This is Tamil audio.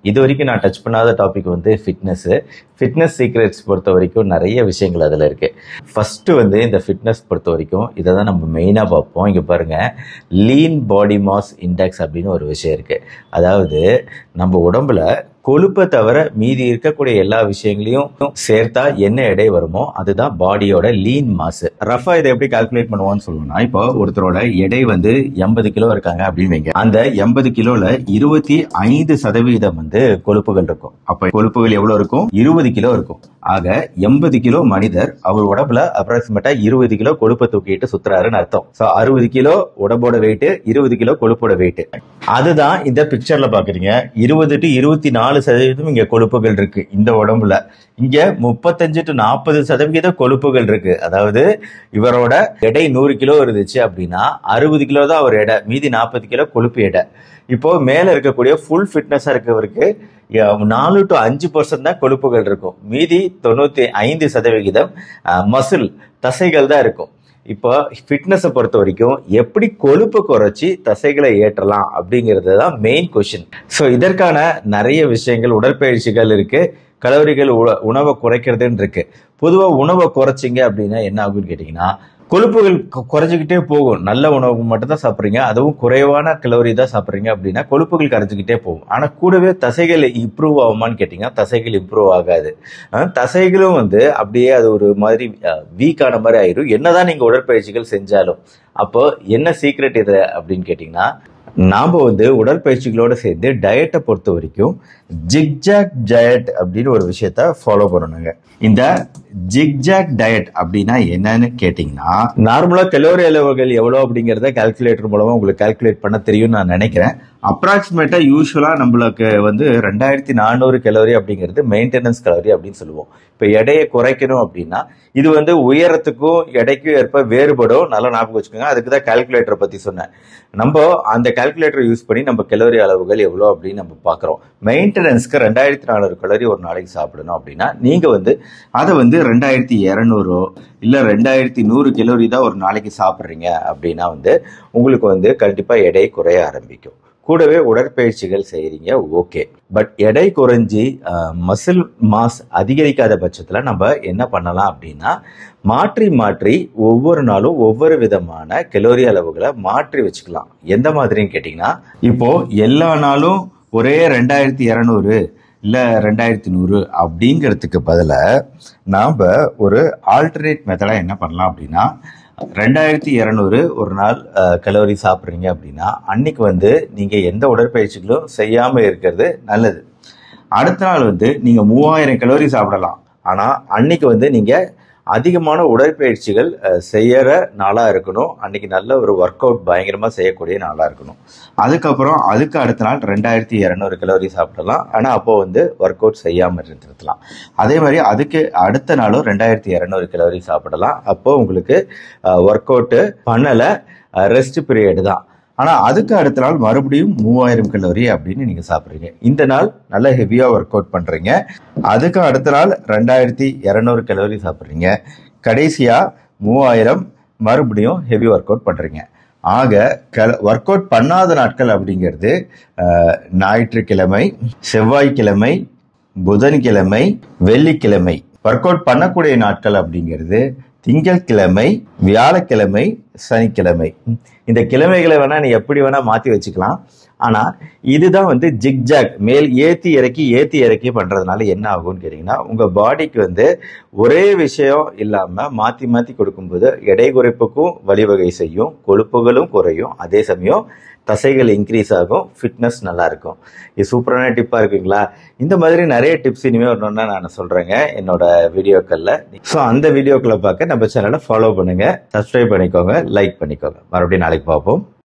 இது வரைக்கும் நான் டச் பண்ணாத டாபிக் வந்து ஃபிட்னஸ் ஃபிட்னஸ் சீக்ரெட்ஸ் பொறுத்த வரைக்கும் நிறைய விஷயங்கள் அதில் இருக்கு ஃபர்ஸ்ட் வந்து இந்த ஃபிட்னஸ் பொறுத்த வரைக்கும் இதை தான் நம்ம மெயினாக பார்ப்போம் இங்கே பாருங்க லீன் பாடி மாஸ் இண்டெக்ஸ் அப்படின்னு ஒரு விஷயம் இருக்கு அதாவது நம்ம உடம்புல கொழுப்பை தவிர மீதி இருக்கக்கூடிய எல்லா விஷயங்களையும் சேர்த்தா என்ன எடை வருமோ அதுதான் பாடியோட லீன் மாஸ் ரஃபா இதை எப்படி கால்குலேட் பண்ணுவோம்னு சொல்லணும்னா இப்போ ஒருத்தரோட எடை வந்து எண்பது கிலோ இருக்காங்க அப்படின்னு வைங்க அந்த எண்பது கிலோல இருபத்தி ஐந்து சதவீதம் வந்து கொழுப்புகள் இருக்கும் அப்ப கொழுப்புகள் எவ்வளவு இருக்கும் இருபது கிலோ இருக்கும் ஆக எண்பது கிலோ மனிதர் அவர் உடம்புல அப்ராக்சிமேட்டா இருபது கிலோ கொழுப்பை தூக்கிட்டு சுத்துறாருன்னு அர்த்தம் சோ அறுபது கிலோ உடம்போட வெயிட் இருபது கிலோ கொழுப்போட வெயிட் அதுதான் இந்த பிக்சர்ல பாக்குறீங்க இருபது டு இருபத்தி நாலு சதவீதம் இங்க கொழுப்புகள் இருக்கு இந்த உடம்புல இங்க முப்பத்தஞ்சு டு நாற்பது சதவிகித கொழுப்புகள் இருக்கு அதாவது இவரோட எடை நூறு கிலோ இருந்துச்சு அப்படின்னா அறுபது கிலோ தான் அவர் எடை மீதி நாற்பது கிலோ கொழுப்பு எடை இப்போ மேல இருக்கக்கூடிய ஃபுல் ஃபிட்னஸா இருக்கவருக்கு நாலு டு அஞ்சு பர்சன்ட் தான் கொழுப்புகள் இருக்கும் மீதி தொண்ணூத்தி ஐந்து சதவிகிதம் மசில் தசைகள் தான் இருக்கும் இப்போ ஃபிட்னஸை பொறுத்த வரைக்கும் எப்படி கொழுப்பு குறைச்சி தசைகளை ஏற்றலாம் அப்படிங்கிறது தான் மெயின் கொஷின் ஸோ இதற்கான நிறைய விஷயங்கள் உடற்பயிற்சிகள் இருக்கு கலோரிகள் உண- உணவை குறைக்கிறதுன்னு இருக்கு பொதுவாக உணவை குறைச்சிங்க அப்படின்னா என்ன ஆகும்னு கேட்டிங்கன்னா கொழுப்புகள் கு- குறைஞ்சிக்கிட்டே போகும் நல்ல உணவு மட்டும் தான் சாப்பிட்றீங்க அதுவும் குறைவான கலோரி தான் சாப்பிட்றீங்க அப்படின்னா கொழுப்புகள் கரைஞ்சிக்கிட்டே போகும் ஆனால் கூடவே தசைகள் இம்ப்ரூவ் ஆகுமான்னு கேட்டிங்கன்னா தசைகள் இம்ப்ரூவ் ஆகாது அஹ் தசைகளும் வந்து அப்படியே அது ஒரு மாதிரி வீக்கான மாதிரி ஆயிரும் என்னதான் நீங்க உடற்பயிற்சிகள் செஞ்சாலும் அப்போ என்ன சீக்ரெட் இது அப்படின்னு கேட்டிங்கன்னா நாம வந்து உடற்பயிற்சிகளோட சேர்ந்து டயட்டை பொறுத்த வரைக்கும் ஜிக்ஜாக் டயட் அப்படின்னு ஒரு விஷயத்த ஃபாலோ பண்ணணுங்க இந்த ஜிக்ஜாக் டயட் அப்படின்னா என்னன்னு கேட்டிங்கன்னா நார்மலா கலோரி அளவுகள் எவ்வளோ அப்படிங்கிறத கால்குலேட்டர் மூலமா உங்களுக்கு கால்குலேட் பண்ண தெரியும் நான் நினைக்கிறேன் அப்ராக்சிமேட்டா யூஸ்வலா நம்மளுக்கு வந்து ரெண்டாயிரத்தி நானூறு கலோரி அப்படிங்கிறது மெயின்டெனன்ஸ் கலோரி அப்படின்னு சொல்லுவோம் இப்போ எடையை குறைக்கணும் அப்படின்னா இது வந்து உயரத்துக்கும் எடைக்கும் ஏற்ப வேறுபடும் நல்லா ஞாபகம் வச்சுக்கோங்க அதுக்கு தான் கால்குலேட்டரை பத்தி சொன்னேன் நம்ம அந்த கால்குலேட்டர் யூஸ் பண்ணி நம்ம கலோரி அளவுகள் எவ்வளோ அப்படின்னு நம்ம பார்க்குறோம் மெயின்டெனன்ஸ்க்கு ரெண்டாயிரத்தி நானூறு கலோரி ஒரு நாளைக்கு சாப்பிடணும் அப்படின்னா நீங்க வந்து அதை வந்து ரெண்டாயிரத்தி இரநூறோ இல்லை ரெண்டாயிரத்தி நூறு கலோரி தான் ஒரு நாளைக்கு சாப்பிட்றீங்க அப்படின்னா வந்து உங்களுக்கு வந்து கண்டிப்பா எடை குறைய ஆரம்பிக்கும் கூடவே உடற்பயிற்சிகள் செய்றீங்க ஓகே பட் எடை குறைஞ்சி மசில் மாஸ் அதிகரிக்காத பட்சத்துல நம்ம என்ன பண்ணலாம் அப்படின்னா மாற்றி மாற்றி ஒவ்வொரு நாளும் ஒவ்வொரு விதமான கலோரி அளவுகளை மாற்றி வச்சுக்கலாம் எந்த மாதிரின்னு கேட்டிங்கன்னா இப்போ எல்லா நாளும் ஒரே ரெண்டாயிரத்தி இரநூறு இல்லை ரெண்டாயிரத்தி நூறு அப்படிங்கிறதுக்கு பதிலாக நாம் ஒரு ஆல்டர்னேட் மெத்தடாக என்ன பண்ணலாம் அப்படின்னா ரெண்டாயிரத்தி இரநூறு ஒரு நாள் கலோரி சாப்பிட்றீங்க அப்படின்னா அன்னைக்கு வந்து நீங்கள் எந்த உடற்பயிற்சிகளும் செய்யாமல் இருக்கிறது நல்லது அடுத்த நாள் வந்து நீங்கள் மூவாயிரம் கலோரி சாப்பிடலாம் ஆனால் அன்னைக்கு வந்து நீங்கள் அதிகமான உடற்பயிற்சிகள் அஹ், செய்யற நாளாக இருக்கணும் அன்னைக்கு நல்ல ஒரு ஒர்க் அவுட் பயங்கரமாக செய்யக்கூடிய நாளாக இருக்கணும் அதுக்கப்புறம் அதுக்கு அடுத்த நாள் ரெண்டாயிரத்தி இரநூறு கலோரி சாப்பிடலாம் ஆனால் அப்போ வந்து ஒர்க் அவுட் செய்யாமல் இருந்திருக்கலாம் அதே மாதிரி அதுக்கு அடுத்த நாளும் ரெண்டாயிரத்தி இரநூறு கலோரி சாப்பிடலாம் அப்போ உங்களுக்கு ஒர்க் அவுட்டு பண்ணலை ரெஸ்ட் பீரியட் தான் ஆனால் அதுக்கு அடுத்த நாள் மறுபடியும் மூவாயிரம் கலோரி அப்படின்னு நீங்கள் சாப்பிட்றீங்க இந்த நாள் நல்ல ஹெவியாக ஒர்க் அவுட் பண்ணுறீங்க அதுக்கு அடுத்த நாள் ரெண்டாயிரத்தி இரநூறு கலோரி சாப்பிட்றீங்க கடைசியாக மூவாயிரம் மறுபடியும் ஹெவி ஒர்க் அவுட் பண்ணுறீங்க ஆக கல ஒர்க் அவுட் பண்ணாத நாட்கள் அப்படிங்கிறது அஹ், ஞாயிற்றுக்கிழமை செவ்வாய்க்கிழமை புதன்கிழமை வெள்ளிக்கிழமை ஒர்க் அவுட் பண்ணக்கூடிய நாட்கள் அப்படிங்கிறது திங்கட்கிழமை வியாழக்கிழமை சனிக்கிழமை இந்த கிழமைகளை வேணா நீ எப்படி வேணா மாத்தி வச்சுக்கலாம் ஆனா இதுதான் வந்து ஜிக்ஜாக் மேல் ஏத்தி இறக்கி ஏத்தி இறக்கி பண்றதுனால என்ன ஆகும்னு கேட்டீங்கன்னா உங்க பாடிக்கு வந்து ஒரே விஷயம் இல்லாம மாத்தி மாத்தி கொடுக்கும்போது எடை குறைப்புக்கும் வழிவகை செய்யும் கொழுப்புகளும் குறையும் அதே சமயம் தசைகள் இன்க்ரீஸ் ஆகும் ஃபிட்னஸ் நல்லா இருக்கும் இது சூப்பரான டிப்பா இருக்குங்களா இந்த மாதிரி நிறைய டிப்ஸ் இனிமே வரணும்னா நான் சொல்றேங்க என்னோட வீடியோக்கள்ல ஸோ அந்த வீடியோக்களை பார்க்க நம்ம சேனலை ஃபாலோ பண்ணுங்க சப்ஸ்கிரைப் பண்ணிக்கோங்க லைக் பண்ணிக்கோங்க மறுபடியும் நாளைக்கு பார்ப்போம்